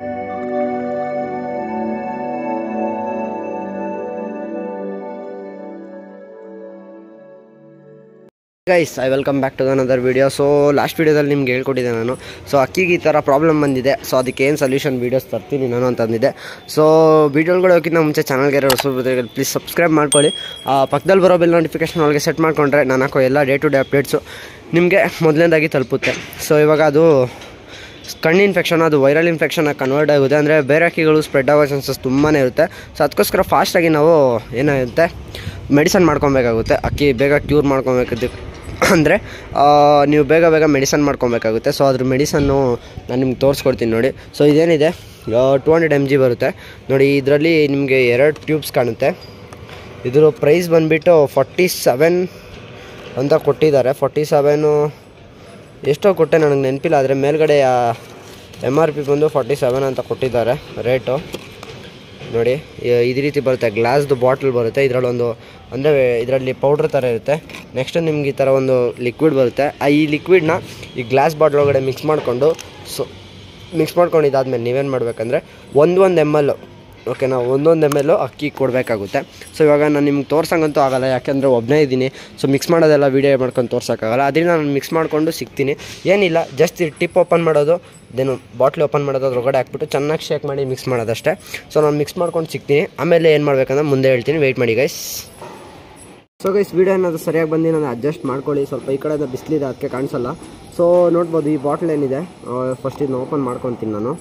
guys I welcome back to another video so last ವೀಡಿಯೋದಲ್ಲಿ ನಿಮ್ಗೆ ಹೇಳ್ಕೊಟ್ಟಿದ್ದೆ ನಾನು ಸೊ ಅಕ್ಕಿಗೆ ಈ ಥರ ಪ್ರಾಬ್ಲಮ್ ಬಂದಿದೆ ಸೊ ಅದಕ್ಕೆ ಏನು ಸೊಲ್ಯೂಷನ್ ವೀಡಿಯೋಸ್ ತರ್ತೀನಿ ನಾನು ಅಂತಂದಿದ್ದೆ ಸೊ ವೀಡಿಯೋಗಳು ಹೋಗಿಂತ ಮುಂಚೆ ಚಾನಲ್ಗೆ ಹೊಸಬ್ರು ಪ್ಲೀಸ್ ಸಬ್ಸ್ಕ್ರೈಬ್ ಮಾಡ್ಕೊಳ್ಳಿ ಆ, ಪಕ್ಕದಲ್ಲಿ ಬರೋ ಬೆಲ್ ನೋಟಿಫಿಕೇಶನ್ ಒಳಗೆ ಸೆಟ್ ಮಾಡಿಕೊಂಡ್ರೆ ನಾನು ಹಾಕೋ ಎಲ್ಲ ಡೇ ಟು ಡೇ ಅಪ್ಡೇಟ್ಸು ನಿಮಗೆ ಮೊದಲನೇದಾಗಿ ತಲುಪುತ್ತೆ ಸೊ ಇವಾಗ ಅದು ಕಣ್ಣು ಇನ್ಫೆಕ್ಷನ್ ಅದು ವೈರಲ್ ಇನ್ಫೆಕ್ಷನಾಗಿ ಕನ್ವರ್ಟ್ ಆಗುತ್ತೆ ಅಂದರೆ ಬೇರೆ ಅಕ್ಕಿಗಳು ಸ್ಪ್ರೆಡ್ ಆಗೋ ಚಾನ್ಸಸ್ ತುಂಬಾ ಇರುತ್ತೆ ಸೊ ಅದಕ್ಕೋಸ್ಕರ ಫಾಸ್ಟಾಗಿ ನಾವು ಏನಾಗುತ್ತೆ ಮೆಡಿಸನ್ ಮಾಡ್ಕೊಬೇಕಾಗುತ್ತೆ ಅಕ್ಕಿ ಬೇಗ ಕ್ಯೂರ್ ಮಾಡ್ಕೊಬೇಕು ಅಂದರೆ ನೀವು ಬೇಗ ಬೇಗ ಮೆಡಿಸನ್ ಮಾಡ್ಕೊಬೇಕಾಗುತ್ತೆ ಸೊ ಅದ್ರ ಮೆಡಿಸನ್ನು ನಾನು ನಿಮ್ಗೆ ತೋರಿಸ್ಕೊಡ್ತೀನಿ ನೋಡಿ ಸೊ ಇದೇನಿದೆ ಟು ಹಂಡ್ರೆಡ್ ಎಮ್ ಜಿ ಬರುತ್ತೆ ನೋಡಿ ಇದರಲ್ಲಿ ನಿಮಗೆ ಎರಡು ಟ್ಯೂಬ್ಸ್ ಕಾಣುತ್ತೆ ಇದ್ರ ಪ್ರೈಸ್ ಬಂದುಬಿಟ್ಟು ಫಾರ್ಟಿ ಸೆವೆನ್ ಅಂತ ಕೊಟ್ಟಿದ್ದಾರೆ ಫಾರ್ಟಿ ಸೆವೆನು ಎಷ್ಟೋ ಕೊಟ್ಟೆ ನನಗೆ ನೆನಪಿಲ್ಲ ಆದರೆ ಮೇಲ್ಗಡೆ ಎಮ್ ಆರ್ ಪಿ ಬಂದು ಫಾರ್ಟಿ ಸೆವೆನ್ ಅಂತ ಕೊಟ್ಟಿದ್ದಾರೆ ರೇಟು ನೋಡಿ ಇ- ಇದೇ ರೀತಿ ಬರುತ್ತೆ ಗ್ಲಾಸ್ದು ಬಾಟ್ಲ್ ಬರುತ್ತೆ ಇದರಲ್ಲೊಂದು ಅಂದರೆ ಇದರಲ್ಲಿ ಪೌಡ್ರ್ ಥರ ಇರುತ್ತೆ ನೆಕ್ಸ್ಟ್ ನಿಮ್ಗೆ ಈ ಥರ ಒಂದು ಲಿಕ್ವಿಡ್ ಬರುತ್ತೆ ಆ ಈ ಲಿಕ್ವಿಡ್ನ ಈ ಗ್ಲಾಸ್ ಬಾಟ್ಲ್ ಒಳಗಡೆ ಮಿಕ್ಸ್ ಮಾಡಿಕೊಂಡು ಸೊ ಮಿಕ್ಸ್ ಮಾಡ್ಕೊಂಡು ಇದಾದ್ಮೇಲೆ ನೀವೇನು ಮಾಡಬೇಕಂದ್ರೆ ಒಂದು ಒಂದು ಎಮ್ ಎಲ್ ಓಕೆನಾ ಒಂದೊಂದು ಎಮ್ ಎಲ್ಲು ಅಕ್ಕಿ ಕೊಡಬೇಕಾಗುತ್ತೆ ಸೊ ಇವಾಗ ನಾನು ನಿಮ್ಗೆ ತೋರ್ಸಂಗಂತೂ ಆಗಲ್ಲ ಯಾಕೆಂದರೆ ಒಬ್ಬನೇ ಇದ್ದೀನಿ ಸೊ ಮಿಕ್ಸ್ ಮಾಡೋದೆಲ್ಲ ವೀಡಿಯೋ ಮಾಡ್ಕೊಂಡು ತೋರ್ಸೋಕ್ಕಾಗಲ್ಲ ಅದರಿಂದ ನಾನು ಮಿಕ್ಸ್ ಮಾಡಿಕೊಂಡು ಸಿಗ್ತೀನಿ ಏನಿಲ್ಲ ಜಸ್ಟ್ ಟಿಪ್ ಓಪನ್ ಮಾಡೋದು ದೆನ್ ಬಾಟ್ಲಿ ಓಪನ್ ಮಾಡೋದು ಅದ್ರೊಳಗಡೆ ಹಾಕ್ಬಿಟ್ಟು ಚೆನ್ನಾಗಿ ಶೇಕ್ ಮಾಡಿ ಮಿಕ್ಸ್ ಮಾಡೋದಷ್ಟೇ ಸೊ ನಾನು ಮಿಕ್ಸ್ ಮಾಡ್ಕೊಂಡು ಸಿಗ್ತೀನಿ ಆಮೇಲೆ ಏನು ಮಾಡ್ಬೇಕಂದ್ರೆ ಮುಂದೆ ಹೇಳ್ತೀನಿ ವೆಯ್ಟ್ ಮಾಡಿ ಗೈಸ್ ಸೊ ಗೈಸ್ ವೀಡಿಯೋ ಏನಾದರೂ ಸರಿಯಾಗಿ ಬಂದು ನಾನು ಅಡ್ಜಸ್ಟ್ ಮಾಡ್ಕೊಳ್ಳಿ ಸ್ವಲ್ಪ ಈ ಕಡೆಯಿಂದ ಬಿಸಿಲಿದೆ ಅದಕ್ಕೆ ಕಾಣಿಸಲ್ಲ ಸೊ ನೋಡ್ಬೋದು ಈ ಬಾಟ್ಲ್ ಏನಿದೆ ಫಸ್ಟ್ ಇದನ್ನ ಓಪನ್ ಮಾಡ್ಕೊತೀನಿ ನಾನು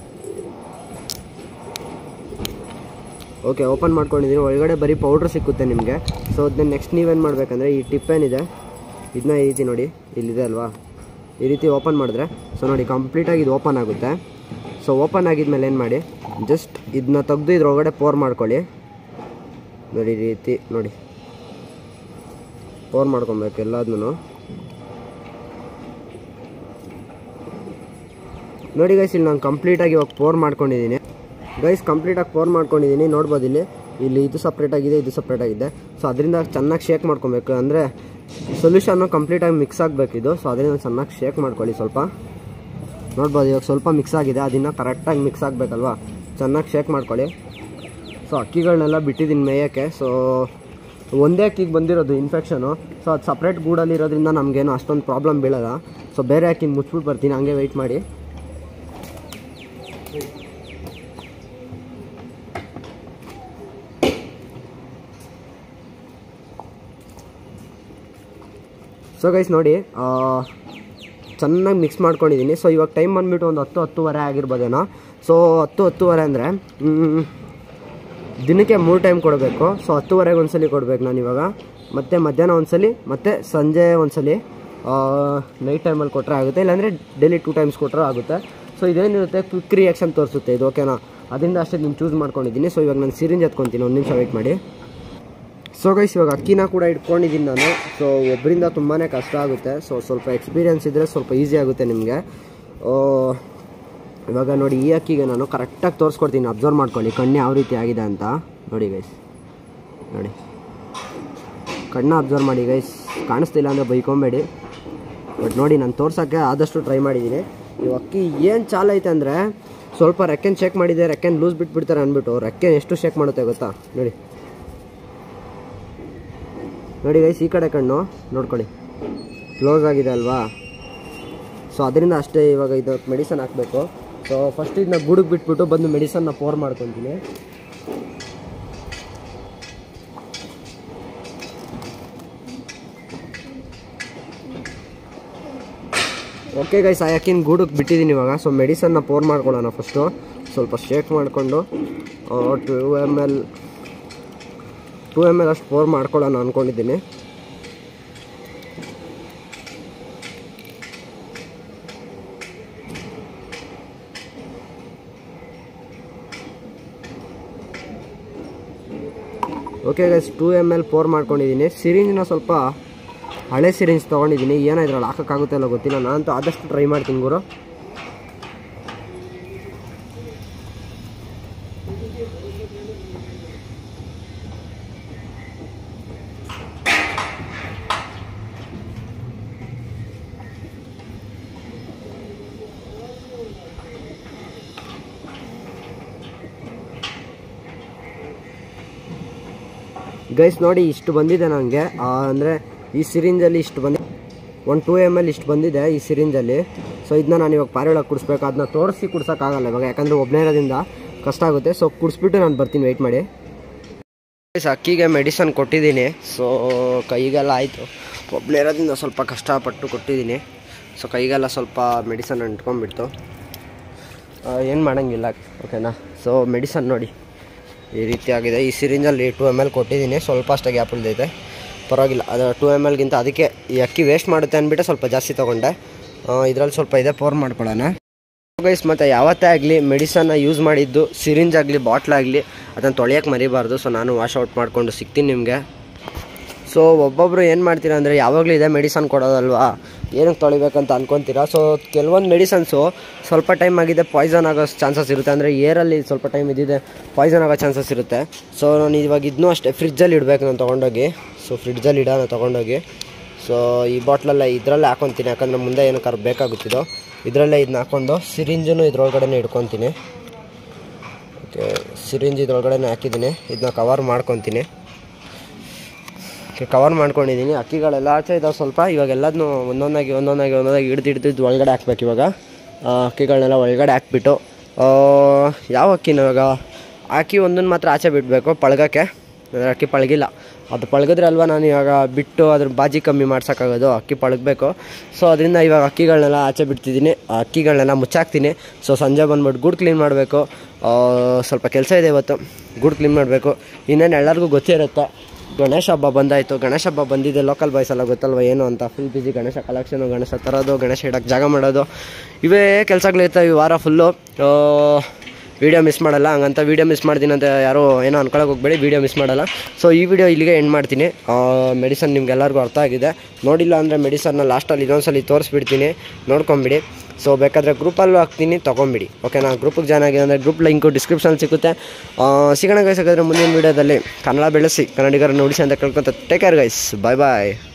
ಓಕೆ ಓಪನ್ ಮಾಡ್ಕೊಂಡಿದ್ದೀನಿ ಒಳಗಡೆ ಬರೀ ಪೌಡ್ರ್ ಸಿಕ್ಕುತ್ತೆ ನಿಮಗೆ ಸೊ ಅದನ್ನ ನೆಕ್ಸ್ಟ್ ನೀವೇನು ಮಾಡಬೇಕಂದ್ರೆ ಈ ಟಿಪ್ ಏನಿದೆ ಇದನ್ನ ಈ ರೀತಿ ನೋಡಿ ಇಲ್ಲಿದೆ ಅಲ್ವಾ ಈ ರೀತಿ ಓಪನ್ ಮಾಡಿದ್ರೆ ಸೊ ನೋಡಿ ಕಂಪ್ಲೀಟಾಗಿ ಇದು ಓಪನ್ ಆಗುತ್ತೆ ಸೊ ಓಪನ್ ಆಗಿದ್ಮೇಲೆ ಏನು ಮಾಡಿ ಜಸ್ಟ್ ಇದನ್ನ ತೆಗೆದು ಇದ್ರೊಳಗಡೆ ಪೋರ್ ಮಾಡ್ಕೊಳ್ಳಿ ನೋಡಿ ಈ ರೀತಿ ನೋಡಿ ಪೋರ್ ಮಾಡ್ಕೊಬೇಕು ಎಲ್ಲದನ್ನೂ ನೋಡಿ ಗೈಸ್ ಇಲ್ಲಿ ನಾನು ಕಂಪ್ಲೀಟಾಗಿ ಇವಾಗ ಪೋರ್ ಮಾಡ್ಕೊಂಡಿದ್ದೀನಿ ಗೈಸ್ ಕಂಪ್ಲೀಟಾಗಿ ಪೋರ್ ಮಾಡ್ಕೊಂಡಿದ್ದೀನಿ ನೋಡ್ಬೋದು ಇಲ್ಲಿ ಇಲ್ಲಿ ಇದು ಸಪ್ರೇಟ್ ಆಗಿದೆ ಇದು ಸಪ್ರೇಟ್ ಆಗಿದೆ ಸೊ ಅದರಿಂದ ಚೆನ್ನಾಗಿ ಶೇಕ್ ಮಾಡ್ಕೊಬೇಕು ಅಂದರೆ ಸೊಲ್ಯೂಷನ್ನು ಕಂಪ್ಲೀಟಾಗಿ ಮಿಕ್ಸ್ ಆಗಬೇಕಿದು ಸೊ ಅದರಿಂದ ಚೆನ್ನಾಗಿ ಶೇಕ್ ಮಾಡ್ಕೊಳ್ಳಿ ಸ್ವಲ್ಪ ನೋಡ್ಬೋದು ಇವಾಗ ಸ್ವಲ್ಪ ಮಿಕ್ಸ್ ಆಗಿದೆ ಅದನ್ನು ಕರೆಕ್ಟಾಗಿ ಮಿಕ್ಸ್ ಆಗಬೇಕಲ್ವಾ ಚೆನ್ನಾಗಿ ಶೇಕ್ ಮಾಡ್ಕೊಳ್ಳಿ ಸೊ ಅಕ್ಕಿಗಳನ್ನೆಲ್ಲ ಬಿಟ್ಟಿದ್ದೀನಿ ಮೇಯೋಕ್ಕೆ ಸೊ ಒಂದೇ ಅಕ್ಕಿಗೆ ಬಂದಿರೋದು ಇನ್ಫೆಕ್ಷನು ಸೊ ಅದು ಸಪ್ರೇಟ್ ಗೂಡಲ್ಲಿ ಇರೋದ್ರಿಂದ ನಮಗೇನು ಅಷ್ಟೊಂದು ಪ್ರಾಬ್ಲಮ್ ಬೀಳಲ್ಲ ಸೊ ಬೇರೆ ಅಕ್ಕಿನ ಮುಚ್ಬಿಟ್ಟು ಬರ್ತೀನಿ ಹಂಗೆ ವೆಯ್ಟ್ ಮಾಡಿ ಸೊ ಗೈಸ್ ನೋಡಿ ಆ, ಚೆನ್ನಾಗಿ ಮಿಕ್ಸ್ ಮಾಡ್ಕೊಂಡಿದ್ದೀನಿ ಸೊ ಇವಾಗ ಟೈಮ್ ಬಂದುಬಿಟ್ಟು ಒಂದು ಹತ್ತು ಹತ್ತುವರೆ ಆಗಿರ್ಬೋದೇನೋ ಸೊ ಹತ್ತು ಹತ್ತುವರೆ ಅಂದರೆ ದಿನಕ್ಕೆ ಮೂರು ಟೈಮ್ ಕೊಡಬೇಕು ಸೊ ಹತ್ತುವರೆಗೆ ಒಂದ್ಸಲಿ ಕೊಡಬೇಕು ನಾನು ಇವಾಗ ಮತ್ತು ಮಧ್ಯಾಹ್ನ ಒಂದ್ಸಲಿ ಮತ್ತು ಸಂಜೆ ಒಂದ್ಸಲಿ ನೈಟ್ ಟೈಮಲ್ಲಿ ಕೊಟ್ಟರೆ ಆಗುತ್ತೆ ಇಲ್ಲಾಂದರೆ ಡೈಲಿ ಟೂ ಟೈಮ್ಸ್ ಕೊಟ್ಟರೆ ಆಗುತ್ತೆ ಸೊ ಇದೇನಿರುತ್ತೆ ಕ್ವಿಕ್ ರಿಯಾಕ್ಷನ್ ತೋರಿಸುತ್ತೆ ಇದು ಓಕೆನಾ ಅದರಿಂದ ಅಷ್ಟೇ ನಾನು ಚೂಸ್ ಮಾಡ್ಕೊಂಡಿದ್ದೀನಿ ಸೊ ಇವಾಗ ನಾನು ಸಿರಿಂಜ್ ಎತ್ಕೊತೀನಿ ಒಂದು ನಿಮಿಷ ವೆಯ್ಟ್ ಮಾಡಿ ಸೊ ಗೈಸ್ ಇವಾಗ ಅಕ್ಕಿನ ಕೂಡ ಇಟ್ಕೊಂಡಿದ್ದೀನಿ ನಾನು ಸೊ ಒಬ್ಬರಿಂದ ತುಂಬಾ ಕಷ್ಟ ಆಗುತ್ತೆ ಸೊ ಸ್ವಲ್ಪ ಎಕ್ಸ್ಪೀರಿಯನ್ಸ್ ಇದ್ದರೆ ಸ್ವಲ್ಪ ಈಸಿ ಆಗುತ್ತೆ ನಿಮಗೆ ಇವಾಗ ನೋಡಿ ಈ ಅಕ್ಕಿಗೆ ನಾನು ಕರೆಕ್ಟಾಗಿ ತೋರಿಸ್ಕೊಡ್ತೀನಿ ಅಬ್ಸರ್ವ್ ಮಾಡ್ಕೊಳ್ಳಿ ಕಣ್ಣು ಯಾವ ರೀತಿ ಆಗಿದೆ ಅಂತ ನೋಡಿ ಗೈಸ್ ನೋಡಿ ಕಣ್ಣು ಅಬ್ಸರ್ವ್ ಮಾಡಿ ಗೈಸ್ ಕಾಣಿಸ್ತಿಲ್ಲ ಅಂದರೆ ಬೈಕೊಂಬೇಡಿ ಬಟ್ ನೋಡಿ ನಾನು ತೋರ್ಸೋಕ್ಕೆ ಆದಷ್ಟು ಟ್ರೈ ಮಾಡಿದ್ದೀನಿ ಈ ಅಕ್ಕಿ ಏನು ಚಾಲ ಐತೆ ಅಂದರೆ ಸ್ವಲ್ಪ ರೆಕ್ಕೆನ್ ಚೆಕ್ ಮಾಡಿದೆ ರೆಕ್ಕೆನ್ ಲೂಸ್ ಬಿಟ್ಬಿಡ್ತಾರೆ ಅಂದ್ಬಿಟ್ಟು ರೆಕ್ಕೆನ್ ಎಷ್ಟು ಚೆಕ್ ಮಾಡುತ್ತೆ ಗೊತ್ತಾ ನೋಡಿ ನೋಡಿ ಗೈಸ್ ಈ ಕಡೆ ಕಣ್ಣು ನೋಡ್ಕೊಳ್ಳಿ ಕ್ಲೋಸ್ ಆಗಿದೆ ಅಲ್ವಾ ಸೊ ಅದರಿಂದ ಅಷ್ಟೇ ಇವಾಗ ಇದು ಮೆಡಿಸನ್ ಹಾಕಬೇಕು ಸೊ ಫಸ್ಟ್ ಇದನ್ನ ಗುಡುಗ್ ಬಿಟ್ಬಿಟ್ಟು ಬಂದು ಮೆಡಿಸನ್ನ ಪೋರ್ ಮಾಡ್ಕೊತೀನಿ ಓಕೆ ಗೈಸ್ ಆ ಯಾಕಿನ ಗೂಡಕ್ಕೆ ಬಿಟ್ಟಿದ್ದೀನಿ ಇವಾಗ ಸೊ ಮೆಡಿಸನ್ನ ಪೋರ್ ಮಾಡ್ಕೊಳ್ಳೋಣ ಫಸ್ಟು ಸ್ವಲ್ಪ ಶೇಕ್ ಮಾಡಿಕೊಂಡು two M L two M L ಅಷ್ಟು ಪೋರ್ ಮಾಡ್ಕೊಳ್ಳೋಣ ಅಂದ್ಕೊಂಡಿದ್ದೀನಿ okay guys two M L pour ಮಾಡ್ಕೊಂಡಿದ್ದೀನಿ ಸಿರಿಂಜ್ನ ಸ್ವಲ್ಪ ಹಳೆ ಸಿರಿಂಜ್ ತೊಗೊಂಡಿದ್ದೀನಿ ಏನೋ ಇದ್ರಲ್ಲಿ ಹಾಕೋಕ್ಕಾಗುತ್ತೆ ಅಲ್ಲ ಗೊತ್ತಿಲ್ಲ ನಾನಂತೂ ಆದಷ್ಟು ಟ್ರೈ ಮಾಡ್ತೀನಿ ಗುರು ಗೈಸ್ ನೋಡಿ ಇಷ್ಟು ಬಂದಿದೆ ನನಗೆ ಅಂದರೆ ಈ ಸಿರಿಂಜಲ್ಲಿ ಇಷ್ಟು ಬಂದಿ ಒಂದು ಟೂ ಎಮ್ ಎಲ್ ಇಷ್ಟು ಬಂದಿದೆ ಈ ಸಿರಿಂಜಲ್ಲಿ ಸೊ ಇದನ್ನ ನಾನು ಇವಾಗ ಪಾರಿಯೊಳಗೆ ಕುಡಿಸ್ಬೇಕು ಅದನ್ನ ತೋರಿಸಿ ಕುಡ್ಸೋಕ್ಕಾಗಲ್ಲ ಇವಾಗ ಯಾಕಂದರೆ ಒಬ್ಬನೇ ಇರೋದ್ರಿಂದ ಕಷ್ಟ ಆಗುತ್ತೆ ಸೊ ಕುಡಿಸ್ಬಿಟ್ಟು ನಾನು ಬರ್ತೀನಿ ವೆಯ್ಟ್ ಮಾಡಿ Guys, ಅಕ್ಕಿಗೆ ಮೆಡಿಸನ್ ಕೊಟ್ಟಿದ್ದೀನಿ ಸೊ ಕೈಗೆಲ್ಲ ಆಯಿತು ಒಬ್ಬನೇ ಇರೋದ್ರಿಂದ ಸ್ವಲ್ಪ ಕಷ್ಟಪಟ್ಟು ಕೊಟ್ಟಿದ್ದೀನಿ ಸೊ ಕೈಗೆಲ್ಲ ಸ್ವಲ್ಪ ಮೆಡಿಸನ್ ಅಂಟ್ಕೊಂಡ್ಬಿಡ್ತು ಏನು ಮಾಡೋಂಗಿಲ್ಲ ಓಕೆನಾ ಸೊ ಮೆಡಿಸನ್ ನೋಡಿ ಈ ರೀತಿ ಆಗಿದೆ ಈ ಸಿರಿಂಜಲ್ಲಿ ಟು ಎಮ್ ಎಲ್ ಕೊಟ್ಟಿದ್ದೀನಿ ಸ್ವಲ್ಪ ಅಷ್ಟೇ ಗ್ಯಾಪ್ ಉಳಿದೈತೆ ಪರವಾಗಿಲ್ಲ ಅದು ಟು ಎಮ್ ಎಲ್ಗಿಂತ ಅದಕ್ಕೆ ಈ ಅಕ್ಕಿ ವೇಸ್ಟ್ ಮಾಡುತ್ತೆ ಅಂದ್ಬಿಟ್ಟು ಸ್ವಲ್ಪ ಜಾಸ್ತಿ ತೊಗೊಂಡೆ ಇದರಲ್ಲಿ ಸ್ವಲ್ಪ ಇದೆ ಪೋರ್ ಮಾಡ್ಕೊಳ್ಳೋಣ ಗೈಸ್ ಮತ್ತು ಯಾವತ್ತೇ ಆಗಲಿ ಮೆಡಿಸನ್ನ ಯೂಸ್ ಮಾಡಿದ್ದು ಸಿರಿಂಜ್ ಆಗಲಿ ಬಾಟ್ಲಾಗಲಿ ಅದನ್ನು ತೊಳೆಯೋಕೆ ಮರಿಬಾರ್ದು ಸೊ ನಾನು ವಾಶ್ ಔಟ್ ಮಾಡಿಕೊಂಡು ಸಿಗ್ತೀನಿ ನಿಮಗೆ ಸೊ ಒಬ್ಬೊಬ್ಬರು ಏನು ಮಾಡ್ತೀರಾ ಅಂದರೆ ಯಾವಾಗಲೂ ಇದೇ ಮೆಡಿಸನ್ ಕೊಡೋದಲ್ವಾ ಏನಕ್ಕೆ ತೊಳಿಬೇಕಂತ ಅನ್ಕೊತೀರಾ ಸೊ ಕೆಲವೊಂದು ಮೆಡಿಸನ್ಸು ಸ್ವಲ್ಪ ಟೈಮ್ ಆಗಿದೆ ಪಾಯ್ಸನ್ ಆಗೋ ಚಾನ್ಸಸ್ ಇರುತ್ತೆ ಅಂದರೆ ಏರಲ್ಲಿ ಸ್ವಲ್ಪ ಟೈಮ್ ಇದ್ದಿದೆ ಪಾಯ್ಸನ್ ಆಗೋ ಚಾನ್ಸಸ್ ಇರುತ್ತೆ ಸೊ ನಾನು ಇವಾಗ ಇದನ್ನೂ ಅಷ್ಟೇ ಫ್ರಿಜ್ಜಲ್ಲಿ ಇಡಬೇಕು ನಾನು ತೊಗೊಂಡೋಗಿ ಸೊ ಫ್ರಿಡ್ಜಲ್ಲಿ ಇಡೋಣ ತೊಗೊಂಡೋಗಿ ಸೊ ಈ ಬಾಟ್ಲಲ್ಲ ಇದರಲ್ಲೇ ಹಾಕೊತೀನಿ ಯಾಕಂದರೆ ಮುಂದೆ ಏನಕ್ಕಾರು ಬೇಕಾಗುತ್ತಿದೋ ಇದರಲ್ಲೇ ಇದನ್ನ ಹಾಕ್ಕೊಂಡು ಸಿರಿಂಜನ್ನು ಇದ್ರೊಳಗಡೆ ಇಟ್ಕೊತೀನಿ ಓಕೆ ಸಿರಿಂಜ್ ಇದ್ರೊಳಗಡೆ ಹಾಕಿದ್ದೀನಿ ಇದನ್ನ ಕವರ್ ಮಾಡ್ಕೊತೀನಿ ಕವರ್ ಮಾಡ್ಕೊಂಡಿದ್ದೀನಿ ಅಕ್ಕಿಗಳೆಲ್ಲ ಆಚೆ ಇದಾವೆ ಸ್ವಲ್ಪ ಇವಾಗ ಎಲ್ಲದನ್ನೂ ಒಂದೊಂದಾಗಿ ಒಂದೊಂದಾಗಿ ಒಂದೊಂದಾಗಿ ಹಿಡ್ದು ಹಿಡ್ದು ಇದು ಒಳಗಡೆ ಹಾಕ್ಬೇಕು ಇವಾಗ ಆ, ಅಕ್ಕಿಗಳನ್ನೆಲ್ಲ ಒಳಗಡೆ ಹಾಕ್ಬಿಟ್ಟು ಆ, ಯಾವ ಅಕ್ಕಿನ ಇವಾಗ ಅಕ್ಕಿ ಒಂದನ್ನು ಮಾತ್ರ ಆಚೆ ಬಿಡಬೇಕು ಪಳಗಕ್ಕೆ ಅಂದ್ರೆ ಅಕ್ಕಿ ಪಳಗಿಲ್ಲ ಅದು ಪಳಗಿದ್ರೆ ಅಲ್ವಾ ನಾನು ಇವಾಗ ಬಿಟ್ಟು ಅದ್ರ ಬಾಜಿ ಕಮ್ಮಿ ಮಾಡ್ಸೋಕ್ಕಾಗೋದು ಅಕ್ಕಿ ಪಳಗಬೇಕು ಸೊ ಅದರಿಂದ ಇವಾಗ ಅಕ್ಕಿಗಳನ್ನೆಲ್ಲ ಆಚೆ ಬಿಡ್ತಿದ್ದೀನಿ ಆ ಅಕ್ಕಿಗಳನ್ನೆಲ್ಲ ಮುಚ್ಚಾಕ್ತೀನಿ ಸೊ ಸಂಜೆ ಬಂದ್ಬಿಟ್ಟು ಗೂಡು ಕ್ಲೀನ್ ಮಾಡಬೇಕು ಸ್ವಲ್ಪ ಕೆಲಸ ಇದೆ ಇವತ್ತು ಗೂಡು ಕ್ಲೀನ್ ಮಾಡಬೇಕು ಇನ್ನೇನು ಎಲ್ಲರಿಗೂ ಗೊತ್ತೇ ಇರುತ್ತೆ ಗಣೇಶ ಹಬ್ಬ ಬಂದಾಯಿತು ಗಣೇಶ ಹಬ್ಬ ಬಂದಿದೆ ಲೋಕಲ್ ಬಾಯ್ಸ್ ಎಲ್ಲ ಗೊತ್ತಲ್ವ ಏನು ಅಂತ full busy Ganesha collection Ganesha ತರೋದು ಗಣೇಶ ಇಡಕ್ಕೆ ಜಾಗ ಮಾಡೋದು ಇವೇ ಕೆಲಸಗಳಿರ್ತವೆ ಈ ವಾರ ಫುಲ್ಲು ವೀಡಿಯೋ ಮಿಸ್ ಮಾಡಲ್ಲ ಹಂಗಂತ ವೀಡಿಯೋ ಮಿಸ್ ಮಾಡ್ತೀನಿ ಅಂತ ಯಾರೋ ಏನೋ ಅನ್ಕೊಳಕ್ಕೆ ಹೋಗ್ಬೇಡಿ ವೀಡಿಯೋ ಮಿಸ್ ಮಾಡಲ್ಲ ಸೊ ಈ ವಿಡಿಯೋ ಇಲ್ಲಿಗೆ ಎಂಡ್ ಮಾಡ್ತೀನಿ ಮೆಡಿಸನ್ ನಿಮ್ಗೆಲ್ಲರಿಗೂ ಅರ್ಥ ಆಗಿದೆ ನೋಡಿಲ್ಲ ಅಂದರೆ ಮೆಡಿಸನ್ನ ಲಾಸ್ಟಲ್ಲಿ ಇನ್ನೊಂದ್ಸಲಿ ತೋರಿಸ್ಬಿಡ್ತೀನಿ ನೋಡ್ಕೊಂಬಿಡಿ ಸೊ ಬೇಕಾದರೆ ಗ್ರೂಪಲ್ಲೂ ಹಾಕ್ತೀನಿ ತೊಗೊಂಬಿಡಿ ಓಕೆನಾ ಗ್ರೂಪಿಗೆ ಜಾಯ್ನ್ ಆಗಿದೆ ಅಂದರೆ ಗ್ರೂಪ್ ಲಿಂಕು ಡಿಸ್ಕ್ರಿಪ್ಷನ್ ಸಿಗುತ್ತೆ ಆ, ಸಿಗೋಣ ಗೈಸ್ ಹಾಗಾದ್ರೆ ಮುಂದಿನ ವೀಡಿಯೋದಲ್ಲಿ ಕನ್ನಡ ಬೆಳೆಸಿ ಕನ್ನಡಿಗರನ್ನು ಉಳಿಸಿ ಅಂತ ಕೇಳ್ಕೊತ ಟೇಕ್ ಕೇರ್ ಗೈಸ್ ಬಾಯ್ ಬಾಯ್